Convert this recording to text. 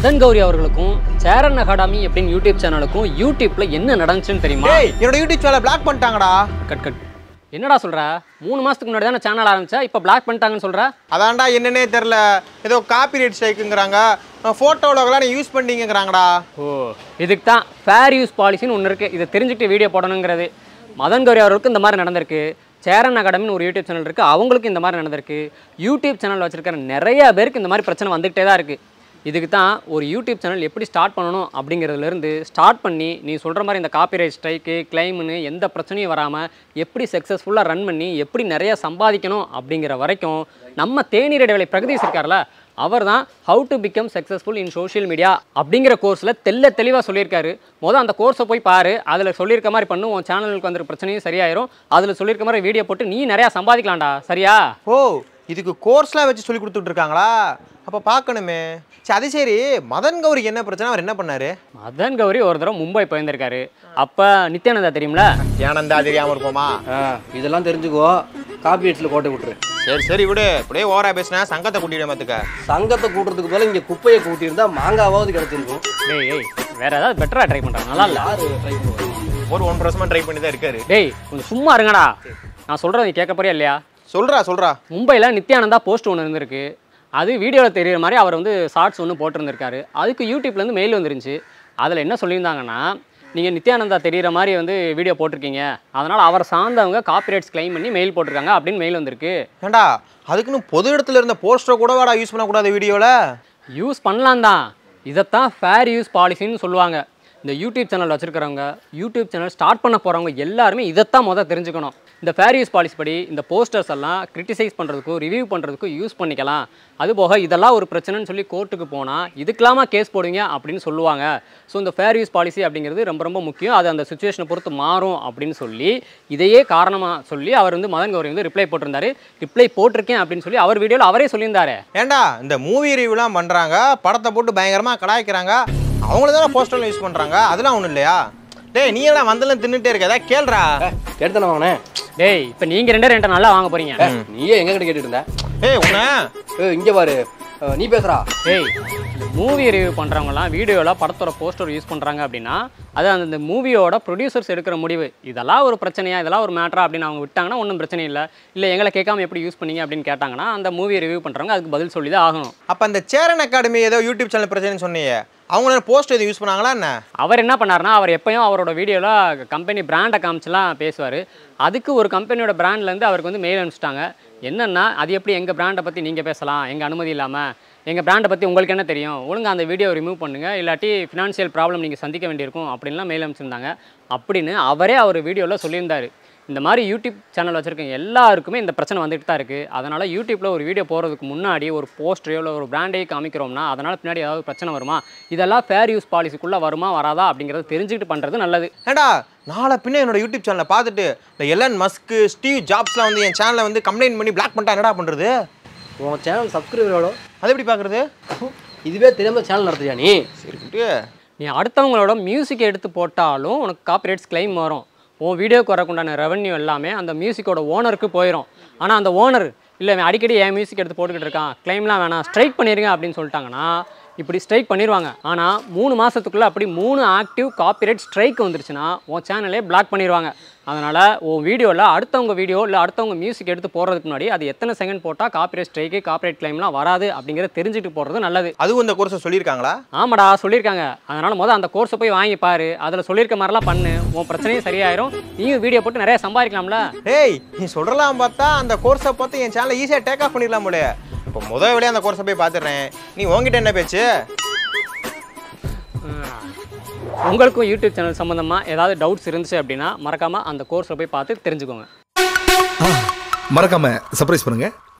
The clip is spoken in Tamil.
மதன் கௌரி அவர்களுக்கும் சேரன் அகாடமி அப்படின்னு யூடியூப் சேனலுக்கும் யூடியூப்ல என்ன நடந்துச்சுன்னு தெரியுமா டேய் என்னோட யூடியூப் சேனலை பிளாக் பண்ணிட்டாங்கடா கட் கட் என்னடா சொல்ற மூணு மாசத்துக்கு முன்னாடி தானே சேனல் ஆரம்பிச்சா இப்போ பிளாக் பண்ணிட்டாங்கன்னு சொல்ற அதான்டா என்னன்னே தெரில ஏதோ காப்பி ரைட் ஸ்ட்ரைக்குங்கிறாங்க ஃபோட்டோவில் நீ யூஸ் பண்ணீங்கங்கிறாங்கடா ஓ இதுக்கு தான் ஃபேர் யூஸ் பாலிசின்னு ஒன்று இருக்குது இதை தெரிஞ்சுக்கிட்டு வீடியோ போடணுங்கிறது மதன் கௌரி அவர்களுக்கு இந்த மாதிரி நடந்திருக்கு சேரன் அகாடமின்னு ஒரு யூடியூப் சேனல் இருக்குது அவங்களுக்கும் இந்த மாதிரி நடந்திருக்கு யூடியூப் சேனல் வச்சிருக்கிற நிறைய பேருக்கு இந்த மாதிரி பிரச்சனை வந்துகிட்டே தான் இருக்குது இதுக்கு தான் ஒரு யூடியூப் சேனல் எப்படி ஸ்டார்ட் பண்ணணும் அப்படிங்கிறதுலேருந்து ஸ்டார்ட் பண்ணி நீ சொல்கிற மாதிரி இந்த காப்பிரைட் ஸ்ட்ரைக்கு கிளைம்னு எந்த பிரச்சனையும் வராமல் எப்படி சக்ஸஸ்ஃபுல்லாக ரன் பண்ணி எப்படி நிறைய சம்பாதிக்கணும் அப்படிங்கிற வரைக்கும் நம்ம தேநீர் இடைவேளை பிரகதீஷ் இருக்கார்ல அவர் தான் how to become successful in social media அப்படிங்கிற கோர்ஸில் தெல்ல தெளிவாக சொல்லியிருக்காரு மொதல் அந்த கோர்ஸை போய் பாரு அதில் சொல்லியிருக்க மாதிரி பண்ணு உன் சேனலுக்கு வந்துருக்க பிரச்சனையும் சரியாயிரும் அதில் சொல்லியிருக்க மாதிரி வீடியோ போட்டு நீ நிறையா சம்பாதிக்கலாம்டா சரியா ஓ இதுக்கு கோர்ஸ்லாம் வச்சு சொல்லி கொடுத்துட்டு இருக்காங்களா அப்போ பார்க்கணுமே சரி அது சரி மதன் கௌரிக்கு என்ன பிரச்சனை அவர் என்ன பண்ணாரு மதன் கௌரி ஒரு தடவை மும்பை போயிருந்திருக்காரு அப்போ நித்யானந்தா தெரியும்ல ஏனந்தா தெரியாம இருப்போமா ஆ இதெல்லாம் தெரிஞ்சுக்கோ காப்பி ஹெட்ஸில் கோட்டை விட்டுரு சரி சரி விடு அப்படியே ஓவரா பேசினா சங்கத்தை கூட்டிட மாத்துக்க சங்கத்தை கூட்டுறதுக்கு பதிலா இங்கே குப்பையை கூட்டியிருந்தா மாங்காவாவது கிடைச்சிருக்கும் டேய் ஏய் வேற ஏதாவது பெட்டராக ட்ரை பண்ணுறாங்க நல்லா இல்லை யாரு ட்ரை பண்ணுவாங்க ஒரு ஒன் வருஷமா ட்ரை பண்ணி தான் இருக்காரு டேய் கொஞ்சம் சும்மா இருங்கடா நான் சொல்கிறத நீ கேட்க போறியா இல்லையா சொல்றா சொல்றா மும்பையில் நித்யானந்தா போஸ்ட் ஒன்று இருந்திருக்கு அது வீடியோவில் தெரியுற மாதிரி அவர் வந்து ஷார்ட்ஸ் ஒன்று போட்டிருந்திருக்காரு அதுக்கு யூடியூப்லேருந்து மெயில் வந்துருந்துச்சு அதில் என்ன சொல்லியிருந்தாங்கன்னா நீங்கள் நித்யானந்தா தெரியுற மாதிரி வந்து வீடியோ போட்டிருக்கீங்க அதனால் அவர் சார்ந்தவங்க காப்பிரைட்ஸ் claim பண்ணி மெயில் போட்டிருக்காங்க அப்படின்னு மெயில் வந்திருக்கு ஏண்டா அதுக்குன்னு பொது இடத்துல இருந்த போஸ்டரை கூட வாடா யூஸ் பண்ணக்கூடாது வீடியோவில் யூஸ் பண்ணலாம் தான் இதைத்தான் ஃபேர் யூஸ் பாலிசின்னு சொல்லுவாங்க இந்த யூடியூப் சேனல் வச்சுருக்கிறவங்க யூடியூப் சேனல் ஸ்டார்ட் பண்ண போகிறவங்க எல்லாருமே இதைத்தான் முதல் தெரிஞ்சுக்கணும் இந்த ஃபேர் யூஸ் பாலிசி படி இந்த போஸ்டர்ஸ் எல்லாம் கிரிட்டிசைஸ் பண்ணுறதுக்கும் ரிவ்யூ பண்ணுறதுக்கும் யூஸ் பண்ணிக்கலாம் அதுபோக இதெல்லாம் ஒரு பிரச்சனைன்னு சொல்லி கோர்ட்டுக்கு போனால் இதுக்கெல்லாமா கேஸ் போடுவீங்க அப்படின்னு சொல்லுவாங்க ஸோ இந்த ஃபேர் யூஸ் பாலிசி அப்படிங்கிறது ரொம்ப ரொம்ப முக்கியம் அது அந்த சுச்சுவேஷனை பொறுத்து மாறும் அப்படின்னு சொல்லி இதையே காரணமாக சொல்லி அவர் வந்து மதன் கௌரி வந்து ரிப்ளை போட்டிருந்தாரு ரிப்ளை போட்டிருக்கேன் அப்படின்னு சொல்லி அவர் வீடியோவில் அவரே சொல்லியிருந்தாரு ஏண்டா இந்த மூவி ரிவ்யூலாம் பண்றாங்க படத்தை போட்டு பயங்கரமா கலாய்க்கிறாங்க அவங்கள தானே போஸ்டர்ல யூஸ் பண்றாங்க அதெல்லாம் ஒன்றும் இல்லையா டேய் நீ எல்லாம் வந்தெல்லாம் தின்னுட்டே இருக்க ஏதாவது கேள்றா எடுத்தானே வாங்கினேன் டேய் இப்போ நீங்கள் ரெண்டே ரெண்டு நல்லா வாங்க போகிறீங்க நீயே எங்க கிட்ட கேட்டுட்டு இருந்த ஏய் உன்ன ஏய், இங்க பாரு அஹ், நீ பேசுறா ஏய் மூவி ரிவ்யூ பண்ணுறவங்கலாம் வீடியோவில் படத்தோட போஸ்டர் யூஸ் பண்ணுறாங்க அப்படின்னா அது அந்த மூவியோட ப்ரொடியூசர்ஸ் எடுக்கிற முடிவு இதெல்லாம் ஒரு பிரச்சனையா இதெல்லாம் ஒரு மேட்டரா அப்படின்னு அவங்க விட்டாங்கன்னா ஒன்றும் பிரச்சனை இல்லை இல்லை எங்களை கேட்காம எப்படி யூஸ் பண்ணீங்க அப்படின்னு கேட்டாங்கன்னா அந்த மூவி ரிவ்யூ பண்ணுறவங்க அதுக்கு பதில் சொல்லி தான் ஆகணும் அப்ப அந்த சேரன் அகாடமி ஏதோ யூடியூப் சேனல் பிரச்சனைன்னு சொன்னீங்க அவங்க போஸ்ட் எதுவும் யூஸ் பண்ணாங்களா என்ன அவர் என்ன பண்ணாருன்னா அவர் எப்பயும் அவரோட வீடியோவில் கம்பெனி பிராண்டை காமிச்சுலாம் பேசுவார் அதுக்கு ஒரு கம்பெனியோட பிராண்ட்லேருந்து அவருக்கு வந்து மெயில் அனுப்பிச்சிட்டாங்க என்னென்னா அது எப்படி எங்கள் பிராண்டை பற்றி நீங்கள் பேசலாம் எங்கள் அனுமதி இல்லாமல் எங்கள் பிராண்டை பற்றி உங்களுக்கு என்ன தெரியும் ஒழுங்கா அந்த வீடியோ ரிமூவ் பண்ணுங்கள் இல்லாட்டி ஃபினான்ஷியல் ப்ராப்ளம் நீங்கள் சந்திக்க வேண்டியிருக்கும் அப்படின்லாம் மெயில் அனுப்பிச்சிருந்தாங்க அப்படின்னு அவரே அவர் வீடியோவில் சொல்லியிருந்தார் இந்த மாதிரி யூடியூப் சேனல் வச்சுருக்க எல்லாருக்குமே இந்த பிரச்சனை வந்துட்டு தான் இருக்குது அதனால் யூடியூப்பில் ஒரு வீடியோ போகிறதுக்கு முன்னாடி ஒரு போஸ்டரையோ இல்லை ஒரு பிராண்டையோ காமிக்கிறோம்னா அதனால் பின்னாடி ஏதாவது பிரச்சனை வருமா இதெல்லாம் ஃபேர் யூஸ் பாலிசிக்குள்ளே வருமா வராதா அப்படிங்கிறத தெரிஞ்சுக்கிட்டு பண்ணுறது நல்லது ஏண்டா நாளை பின்ன என்னோட யூடியூப் சேனலை பார்த்துட்டு இந்த எலன் மஸ்க்கு ஸ்டீவ் ஜாப்ஸ்லாம் வந்து என் சேனலை வந்து கம்ப்ளைண்ட் பண்ணி பிளாக் பண்ணிட்டா என்னடா பண்றது உன் சேனல் சப்ஸ்கிரைபர் எவ்வளோ அது எப்படி பார்க்கறது இதுவே தெரியாம சேனல் நடத்துறியா நீ சரிட்டு நீ அடுத்தவங்களோட மியூசிக் எடுத்து போட்டாலும் உனக்கு காப்பிரைட்ஸ் claim வரும் உன் வீடியோக்கு வரக்குண்டான ரெவன்யூ எல்லாமே அந்த மியூசிக்கோட ஓனருக்கு போயிடும் ஆனால் அந்த ஓனர் இல்லை இவன் அடிக்கடி என் மியூசிக் எடுத்து போட்டுக்கிட்டு இருக்கான் கிளைம்லாம் வேணாம் ஸ்ட்ரைக் பண்ணிருங்க அப்படின்னு சொல்லிட்டாங்கன்னா இப்படி ஸ்ட்ரைக் பண்ணிடுவாங்க ஆனால் மூணு மாதத்துக்குள்ளே அப்படி மூணு ஆக்டிவ் காப்பிரைட் ஸ்ட்ரைக் வந்துருச்சுன்னா உன் சேனலே பிளாக் பண்ணிடுவாங்க அதனால் உன் வீடியோவில் அடுத்தவங்க வீடியோ இல்லை அடுத்தவங்க மியூசிக் எடுத்து போடுறதுக்கு முன்னாடி அது எத்தனை செகண்ட் போட்டால் காப்பிரைட் ஸ்ட்ரைக்கு காப்பிரைட் கிளைம்லாம் வராது அப்படிங்கிறத தெரிஞ்சுட்டு போடுறது நல்லது அதுவும் இந்த கோர்ஸை சொல்லியிருக்காங்களா ஆமாடா சொல்லியிருக்காங்க அதனால் முதல் அந்த கோர்ஸை போய் வாங்கி பாரு அதில் சொல்லியிருக்க மாதிரிலாம் பண்ணு உன் பிரச்சனையும் சரியாயிரும் நீயும் வீடியோ போட்டு நிறைய சம்பாதிக்கலாம்ல ஏய் நீ சொல்றலாம் பார்த்தா அந்த கோர்ஸை பார்த்து என் சேனலை ஈஸியாக டேக் ஆஃப் பண்ணிடலாம் போல இப்போ முத வேலையை அந்த கோர்ஸை போய் பார்த்துடுறேன் நீ உங்ககிட்ட என்ன பேச்சு உங்களுக்கும் யூடியூப் சேனல் சம்மந்தமாக ஏதாவது டவுட்ஸ் இருந்துச்சு அப்படின்னா மறக்காமல் அந்த கோர்ஸில் போய் பார்த்து தெரிஞ்சுக்கோங்க மறக்காம சர்ப்ரைஸ் பண்ணுங்க